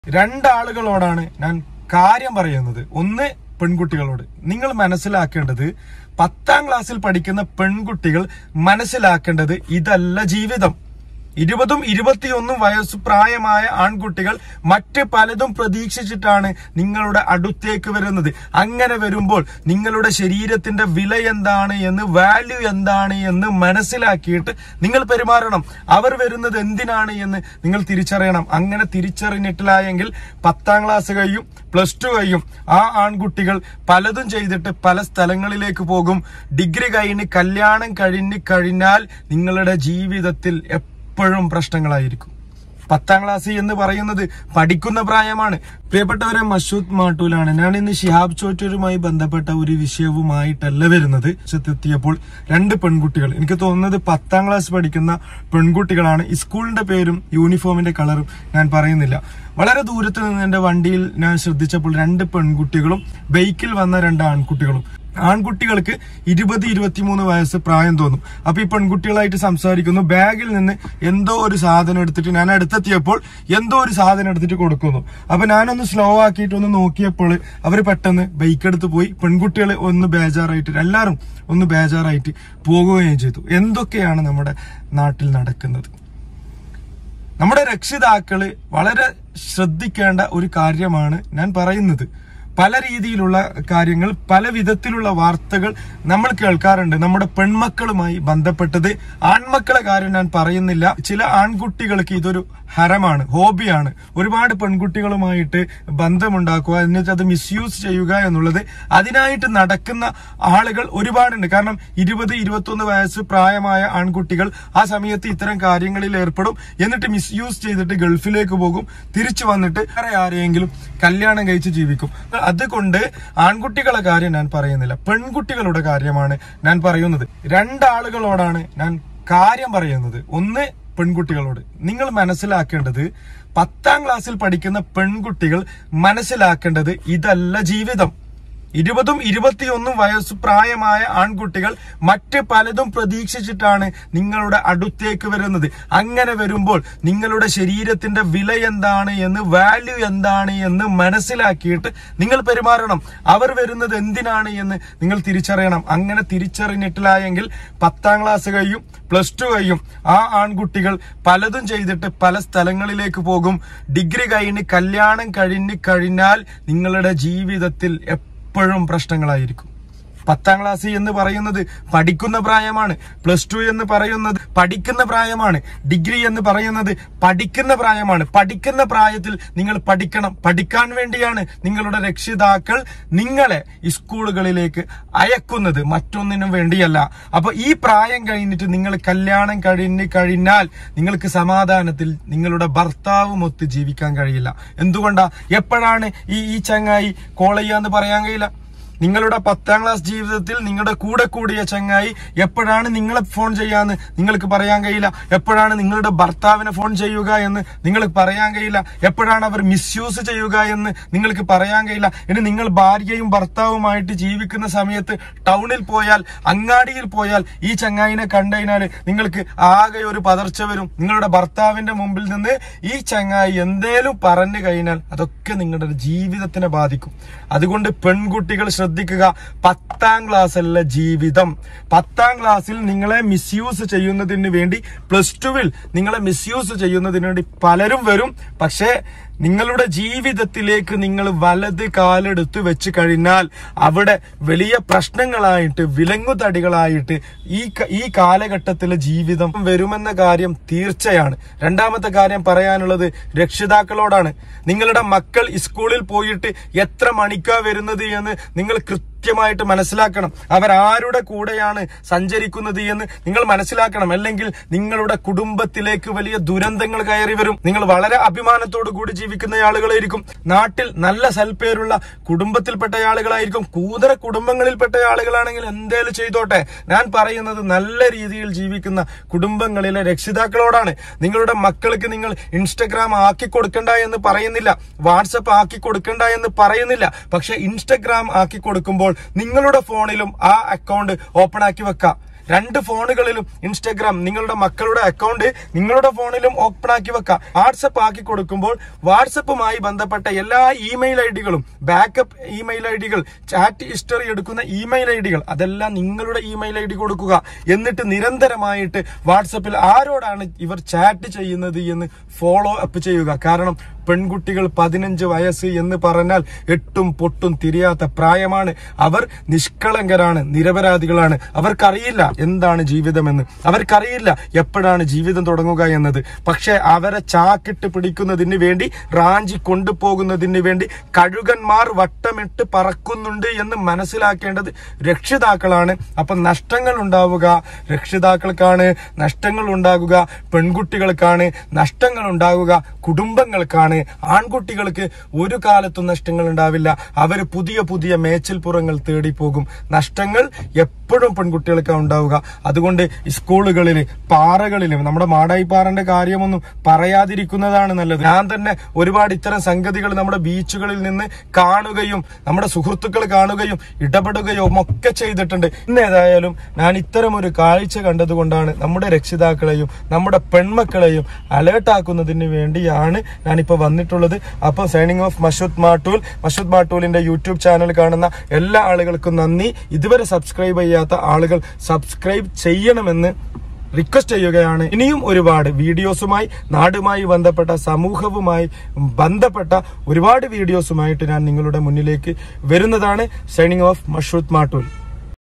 രണ്ടാളുകളോടാണ് ഞാൻ കാര്യം പറയുന്നത് ഒന്ന് പെൺകുട്ടികളോട് നിങ്ങൾ മനസ്സിലാക്കേണ്ടത് പത്താം ക്ലാസ്സിൽ പഠിക്കുന്ന പെൺകുട്ടികൾ മനസ്സിലാക്കേണ്ടത് ഇതല്ല ജീവിതം ഇരുപതും ഇരുപത്തിയൊന്നും വയസ്സ് പ്രായമായ ആൺകുട്ടികൾ മറ്റ് പലതും പ്രതീക്ഷിച്ചിട്ടാണ് നിങ്ങളുടെ അടുത്തേക്ക് വരുന്നത് അങ്ങനെ വരുമ്പോൾ നിങ്ങളുടെ ശരീരത്തിന്റെ വില എന്താണ് എന്ന് വാല്യൂ എന്താണ് എന്ന് മനസ്സിലാക്കിയിട്ട് നിങ്ങൾ പെരുമാറണം അവർ വരുന്നത് എന്തിനാണ് എന്ന് നിങ്ങൾ തിരിച്ചറിയണം അങ്ങനെ തിരിച്ചറിഞ്ഞിട്ടില്ലായെങ്കിൽ പത്താം ക്ലാസ് കഴിയും പ്ലസ് ടു കഴിയും ആ ആൺകുട്ടികൾ പലതും ചെയ്തിട്ട് പല സ്ഥലങ്ങളിലേക്ക് പോകും ഡിഗ്രി കഴിഞ്ഞ് കല്യാണം കഴിഞ്ഞ് കഴിഞ്ഞാൽ നിങ്ങളുടെ ജീവിതത്തിൽ എപ്പോഴും പ്രശ്നങ്ങളായിരിക്കും പത്താം ക്ലാസ് എന്ന് പറയുന്നത് പഠിക്കുന്ന പ്രായമാണ് പ്രിയപ്പെട്ടവരെ മഷൂദ് മാട്ടൂലാണ് ഞാൻ ഇന്ന് ഷിഹാബ് ചോറ്റൂരുമായി ബന്ധപ്പെട്ട ഒരു വിഷയവുമായിട്ടല്ല വരുന്നത് എത്തിയപ്പോൾ രണ്ട് പെൺകുട്ടികൾ എനിക്ക് തോന്നുന്നത് പത്താം ക്ലാസ് പഠിക്കുന്ന പെൺകുട്ടികളാണ് ഈ സ്കൂളിന്റെ പേരും യൂണിഫോമിന്റെ കളറും ഞാൻ പറയുന്നില്ല വളരെ ദൂരത്ത് നിന്ന് എന്റെ വണ്ടിയിൽ ഞാൻ ശ്രദ്ധിച്ചപ്പോൾ രണ്ട് പെൺകുട്ടികളും ബൈക്കിൽ വന്ന രണ്ട് ആൺകുട്ടികളും ആൺകുട്ടികൾക്ക് ഇരുപത് ഇരുപത്തിമൂന്ന് വയസ്സ് പ്രായം തോന്നും അപ്പൊ ഈ പെൺകുട്ടികളായിട്ട് സംസാരിക്കുന്നു ബാഗിൽ നിന്ന് എന്തോ ഒരു സാധനം എടുത്തിട്ട് ഞാൻ അടുത്തെത്തിയപ്പോൾ എന്തോ ഒരു സാധനം എടുത്തിട്ട് കൊടുക്കുന്നു അപ്പൊ ഞാനൊന്ന് സ്ലോ ആക്കിയിട്ട് ഒന്ന് നോക്കിയപ്പോൾ അവർ പെട്ടെന്ന് ബൈക്ക് എടുത്ത് പോയി പെൺകുട്ടികൾ ഒന്ന് ബേജാറായിട്ട് എല്ലാവരും ഒന്ന് ബേജാറായിട്ട് പോകുകയും ചെയ്തു എന്തൊക്കെയാണ് നമ്മുടെ നാട്ടിൽ നടക്കുന്നത് നമ്മുടെ രക്ഷിതാക്കള് വളരെ ശ്രദ്ധിക്കേണ്ട ഒരു കാര്യമാണ് ഞാൻ പറയുന്നത് പല രീതിയിലുള്ള കാര്യങ്ങൾ പല വിധത്തിലുള്ള വാർത്തകൾ നമ്മൾ കേൾക്കാറുണ്ട് നമ്മുടെ പെൺമക്കളുമായി ബന്ധപ്പെട്ടത് ആൺമക്കളെ കാര്യം ഞാൻ പറയുന്നില്ല ചില ആൺകുട്ടികൾക്ക് ഇതൊരു ഹരമാണ് ഹോബിയാണ് ഒരുപാട് പെൺകുട്ടികളുമായിട്ട് ബന്ധമുണ്ടാക്കുക എന്നിട്ട് അത് മിസ്യൂസ് ചെയ്യുക എന്നുള്ളത് അതിനായിട്ട് നടക്കുന്ന ആളുകൾ ഒരുപാടുണ്ട് കാരണം ഇരുപത് ഇരുപത്തൊന്ന് വയസ്സ് പ്രായമായ ആൺകുട്ടികൾ ആ സമയത്ത് ഇത്തരം കാര്യങ്ങളിൽ ഏർപ്പെടും എന്നിട്ട് മിസ്യൂസ് ചെയ്തിട്ട് ഗൾഫിലേക്ക് പോകും തിരിച്ചു വന്നിട്ട് വേറെ ആരെയെങ്കിലും കല്യാണം കഴിച്ച് ജീവിക്കും അതുകൊണ്ട് ആൺകുട്ടികളെ കാര്യം ഞാൻ പറയുന്നില്ല പെൺകുട്ടികളുടെ കാര്യമാണ് ഞാൻ പറയുന്നത് രണ്ടാളുകളോടാണ് ഞാൻ കാര്യം പറയുന്നത് ഒന്ന് പെൺകുട്ടികളോട് നിങ്ങൾ മനസ്സിലാക്കേണ്ടത് പത്താം ക്ലാസ്സിൽ പഠിക്കുന്ന പെൺകുട്ടികൾ മനസ്സിലാക്കേണ്ടത് ഇതല്ല ജീവിതം ഇരുപതും ഇരുപത്തിയൊന്നും വയസ്സ് പ്രായമായ ആൺകുട്ടികൾ മറ്റ് പലതും പ്രതീക്ഷിച്ചിട്ടാണ് നിങ്ങളുടെ അടുത്തേക്ക് വരുന്നത് അങ്ങനെ വരുമ്പോൾ നിങ്ങളുടെ ശരീരത്തിന്റെ വില എന്താണ് എന്ന് വാല്യൂ എന്താണ് എന്ന് മനസ്സിലാക്കിയിട്ട് നിങ്ങൾ പെരുമാറണം അവർ വരുന്നത് എന്തിനാണ് എന്ന് നിങ്ങൾ തിരിച്ചറിയണം അങ്ങനെ തിരിച്ചറിഞ്ഞിട്ടില്ലായെങ്കിൽ പത്താം ക്ലാസ് കഴിയും പ്ലസ് ടു കഴിയും ആ ആൺകുട്ടികൾ പലതും ചെയ്തിട്ട് പല സ്ഥലങ്ങളിലേക്ക് പോകും ഡിഗ്രി കഴിഞ്ഞ് കല്യാണം കഴിഞ്ഞ് കഴിഞ്ഞാൽ നിങ്ങളുടെ ജീവിതത്തിൽ എപ്പോഴും പ്രശ്നങ്ങളായിരിക്കും പത്താം ക്ലാസ് എന്ന് പറയുന്നത് പഠിക്കുന്ന പ്രായമാണ് പ്ലസ് ടു എന്ന് പറയുന്നത് പഠിക്കുന്ന പ്രായമാണ് ഡിഗ്രി എന്ന് പറയുന്നത് പഠിക്കുന്ന പ്രായമാണ് പഠിക്കുന്ന പ്രായത്തിൽ നിങ്ങൾ പഠിക്കണം പഠിക്കാൻ വേണ്ടിയാണ് നിങ്ങളുടെ രക്ഷിതാക്കൾ നിങ്ങളെ ഈ സ്കൂളുകളിലേക്ക് അയക്കുന്നത് മറ്റൊന്നിനും വേണ്ടിയല്ല അപ്പൊ ഈ പ്രായം കഴിഞ്ഞിട്ട് നിങ്ങൾ കല്യാണം കഴിഞ്ഞ് കഴിഞ്ഞാൽ നിങ്ങൾക്ക് സമാധാനത്തിൽ നിങ്ങളുടെ ഭർത്താവുമൊത്ത് ജീവിക്കാൻ കഴിയില്ല എന്തുകൊണ്ടാ എപ്പോഴാണ് ഈ ഈ ചങ്ങായി കോൾ ചെയ്യാന്ന് പറയാൻ കഴിയില്ല നിങ്ങളുടെ പത്താം ക്ലാസ് ജീവിതത്തിൽ നിങ്ങളുടെ കൂടെ കൂടിയ ചങ്ങായി എപ്പോഴാണ് നിങ്ങളെ ഫോൺ ചെയ്യാന്ന് നിങ്ങൾക്ക് പറയാൻ കഴിയില്ല എപ്പോഴാണ് നിങ്ങളുടെ ഭർത്താവിനെ ഫോൺ ചെയ്യുക എന്ന് നിങ്ങൾക്ക് പറയാൻ കഴിയില്ല എപ്പോഴാണ് അവർ മിസ്യൂസ് ചെയ്യുക എന്ന് നിങ്ങൾക്ക് പറയാൻ കഴിയില്ല ഇനി നിങ്ങൾ ഭാര്യയും ഭർത്താവുമായിട്ട് ജീവിക്കുന്ന സമയത്ത് ടൗണിൽ പോയാൽ അങ്ങാടിയിൽ പോയാൽ ഈ ചങ്ങായിനെ കണ്ടുകഴിഞ്ഞാൽ നിങ്ങൾക്ക് ആകെ ഒരു പതർച്ച വരും നിങ്ങളുടെ ഭർത്താവിന്റെ മുമ്പിൽ നിന്ന് ഈ ചങ്ങായി എന്തേലും പറഞ്ഞു കഴിഞ്ഞാൽ അതൊക്കെ നിങ്ങളുടെ ജീവിതത്തിനെ ബാധിക്കും അതുകൊണ്ട് പെൺകുട്ടികൾ ശ്രദ്ധിക്കുക പത്താം ക്ലാസ് അല്ല ജീവിതം പത്താം ക്ലാസ്സിൽ നിങ്ങളെ മിസ്യൂസ് ചെയ്യുന്നതിന് വേണ്ടി പ്ലസ് ടുവിൽ നിങ്ങളെ മിസ്യൂസ് ചെയ്യുന്നതിന് വേണ്ടി പലരും വരും പക്ഷേ നിങ്ങളുടെ ജീവിതത്തിലേക്ക് നിങ്ങൾ വലത് കാലെടുത്ത് വെച്ച് കഴിഞ്ഞാൽ അവിടെ വലിയ പ്രശ്നങ്ങളായിട്ട് വിലങ്ങുതടികളായിട്ട് ഈ ക- ഈ കാലഘട്ടത്തിലെ ജീവിതം വരുമെന്ന കാര്യം തീർച്ചയാണ് രണ്ടാമത്തെ കാര്യം പറയാനുള്ളത് രക്ഷിതാക്കളോടാണ് നിങ്ങളുടെ മക്കൾ സ്കൂളിൽ പോയിട്ട് എത്ര മണിക്കാ വരുന്നത് എന്ന് നിങ്ങൾ കൃത്യമായിട്ട് മനസ്സിലാക്കണം അവർ ആരുടെ കൂടെയാണ് സഞ്ചരിക്കുന്നത് എന്ന് നിങ്ങൾ മനസ്സിലാക്കണം അല്ലെങ്കിൽ നിങ്ങളുടെ കുടുംബത്തിലേക്ക് വലിയ ദുരന്തങ്ങൾ കയറി വരും നിങ്ങൾ വളരെ അഭിമാനത്തോടു കൂടി ജീവിക്കുന്ന ആളുകളായിരിക്കും നാട്ടിൽ നല്ല സൽപ്പേരുള്ള കുടുംബത്തിൽപ്പെട്ട ആളുകളായിരിക്കും കൂതറ കുടുംബങ്ങളിൽപ്പെട്ട ആളുകളാണെങ്കിൽ എന്തേലും ചെയ്തോട്ടെ ഞാൻ പറയുന്നത് നല്ല രീതിയിൽ ജീവിക്കുന്ന കുടുംബങ്ങളിലെ രക്ഷിതാക്കളോടാണ് നിങ്ങളുടെ മക്കൾക്ക് നിങ്ങൾ ഇൻസ്റ്റഗ്രാം ആക്കി കൊടുക്കണ്ട എന്ന് പറയുന്നില്ല വാട്സപ്പ് ആക്കി കൊടുക്കണ്ട എന്ന് പറയുന്നില്ല പക്ഷെ ഇൻസ്റ്റഗ്രാം ആക്കി കൊടുക്കുമ്പോൾ നിങ്ങളുടെ ഫോണിലും ആ അക്കൗണ്ട് ഓപ്പൺ ആക്കി വെക്കാം രണ്ട് ഫോണുകളിലും ഇൻസ്റ്റഗ്രാം നിങ്ങളുടെ മക്കളുടെ അക്കൗണ്ട് നിങ്ങളുടെ ഫോണിലും ഓപ്പൺ ആക്കി വെക്കാം വാട്സപ്പ് ആക്കി കൊടുക്കുമ്പോൾ വാട്സപ്പുമായി ബന്ധപ്പെട്ട എല്ലാ ഇമെയിൽ ഐ ഡികളും ബാക്കപ്പ് ഇമെയിൽ ഐ ഡികൾ ചാറ്റ് ഹിസ്റ്ററി എടുക്കുന്ന ഇമെയിൽ ഐ ഡികൾ അതെല്ലാം നിങ്ങളുടെ ഇമെയിൽ ഐ ഡി കൊടുക്കുക എന്നിട്ട് നിരന്തരമായിട്ട് വാട്സപ്പിൽ ആരോടാണ് ഇവർ ചാറ്റ് ചെയ്യുന്നത് എന്ന് ഫോളോ അപ്പ് ചെയ്യുക കാരണം പെൺകുട്ടികൾ പതിനഞ്ച് വയസ്സ് എന്ന് പറഞ്ഞാൽ എട്ടും പൊട്ടും തിരിയാത്ത പ്രായമാണ് അവർ നിഷ്കളങ്കരാണ് നിരപരാധികളാണ് അവർക്കറിയില്ല എന്താണ് ജീവിതമെന്ന് അവർക്കറിയില്ല എപ്പോഴാണ് ജീവിതം തുടങ്ങുക എന്നത് പക്ഷെ അവരെ ചാക്കിട്ട് പിടിക്കുന്നതിന് വേണ്ടി റാഞ്ചി കൊണ്ടുപോകുന്നതിന് വേണ്ടി കഴുകന്മാർ വട്ടമിട്ട് പറക്കുന്നുണ്ട് എന്ന് മനസ്സിലാക്കേണ്ടത് രക്ഷിതാക്കളാണ് അപ്പൊ നഷ്ടങ്ങൾ ഉണ്ടാവുക രക്ഷിതാക്കൾക്കാണ് നഷ്ടങ്ങൾ ഉണ്ടാകുക പെൺകുട്ടികൾക്കാണ് നഷ്ടങ്ങൾ ഉണ്ടാകുക കുടുംബങ്ങൾക്കാണ് ആൺകുട്ടികൾക്ക് ഒരു കാലത്തും നഷ്ടങ്ങൾ ഉണ്ടാവില്ല അവർ പുതിയ പുതിയ മേച്ചിൽപ്പുറങ്ങൾ തേടി പോകും നഷ്ടങ്ങൾ എപ്പോഴും പെൺകുട്ടികൾക്ക് ഉണ്ടാവുക അതുകൊണ്ട് സ്കൂളുകളിൽ പാറകളിലും നമ്മുടെ മാടായിപ്പാറന്റെ കാര്യമൊന്നും പറയാതിരിക്കുന്നതാണ് നല്ലത് ഞാൻ തന്നെ ഒരുപാട് ഇത്തരം സംഗതികൾ നമ്മുടെ ബീച്ചുകളിൽ നിന്ന് കാണുകയും നമ്മുടെ സുഹൃത്തുക്കൾ കാണുകയും ഇടപെടുകയും ഒക്കെ ചെയ്തിട്ടുണ്ട് ഇന്ന് ഏതായാലും ഞാൻ ഇത്തരം ഒരു കാഴ്ച കണ്ടതുകൊണ്ടാണ് നമ്മുടെ രക്ഷിതാക്കളെയും നമ്മുടെ പെൺമക്കളെയും അലേർട്ടാക്കുന്നതിന് വേണ്ടിയാണ് ഞാനിപ്പോ വന്നിട്ടുള്ളത് അപ്പൊ സൈനിങ് ഓഫ് മഷൂദ് മാട്ടൂൽ മഷൂദ് മാട്ടൂലിന്റെ യൂട്യൂബ് ചാനൽ കാണുന്ന എല്ലാ ആളുകൾക്കും നന്ദി ഇതുവരെ സബ്സ്ക്രൈബ് ചെയ്യാത്ത ആളുകൾ സബ്സ്ക്രൈബ് ചെയ്യണമെന്ന് റിക്വസ്റ്റ് ചെയ്യുകയാണ് ഇനിയും ഒരുപാട് വീഡിയോസുമായി നാടുമായി ബന്ധപ്പെട്ട സമൂഹവുമായി ബന്ധപ്പെട്ട ഒരുപാട് വീഡിയോസുമായിട്ട് ഞാൻ നിങ്ങളുടെ മുന്നിലേക്ക് വരുന്നതാണ് സൈനിങ് ഓഫ് മഷൂദ് മാട്ടൂൽ